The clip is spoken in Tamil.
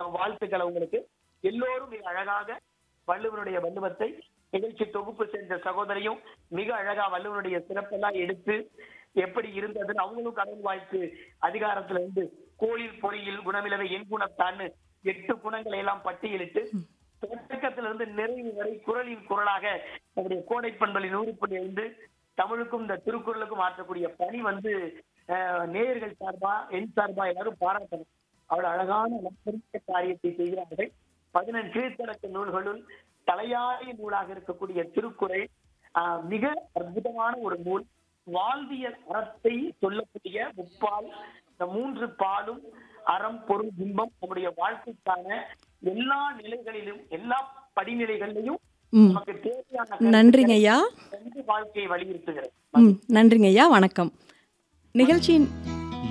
வாழ்த்துக்கள் உங்களுக்கு எல்லோரும் மிக அழகாக வள்ளுவனுடைய வள்ளுவத்தை நிகழ்ச்சி தொகுப்பு செஞ்ச சகோதரியும் மிக அழகா வள்ளுவனுடைய சிறப்பெல்லாம் எடுத்து எப்படி இருந்ததுன்னு அவங்களும் கடவுள் வாழ்த்து அதிகாரத்துல இருந்து கோளில் பொறியில் குணமிலவை என் குணத்தான்னு எட்டு குணங்களை எல்லாம் பட்டியலிட்டு தொடக்கத்துல இருந்து நிறைவு வரை குரலின் குரலாக நம்முடைய கோடை பண்பலி நூறு புள்ளி ஐந்து தமிழுக்கும் இந்த திருக்குறளுக்கும் ஆற்றக்கூடிய பணி வந்து அஹ், நேயர்கள் சார்பா என் சார்பா எல்லாரும் பாராட்டணும் அவ்வளவு அழகான நற்பெரிய காரியத்தை செய்கிறார்கள் பதினெண் கீழ்த்தடக்க நூல்களுள் தலையாய நூலாக இருக்கக்கூடிய திருக்குறள் ஆஹ், மிக அற்புதமான ஒரு நூல் வாழ்வியல் அறத்தை சொல்லக்கூடிய முப்பால் இந்த மூன்று பாலும் அறம் பொருள் இன்பம் நம்முடைய வாழ்க்கைக்கான எல்லா நிலைகளிலும் எல்லா படிநிலைகளிலும் ம் நமக்கு தேவையான நன்றிங்க ஐயா கருத்துக்களை தந்து வாழ்க்கையை வலியுறுத்துகிறது ம் நன்றிங்க ஐயா வணக்கம் நிகழ்ச்சியின்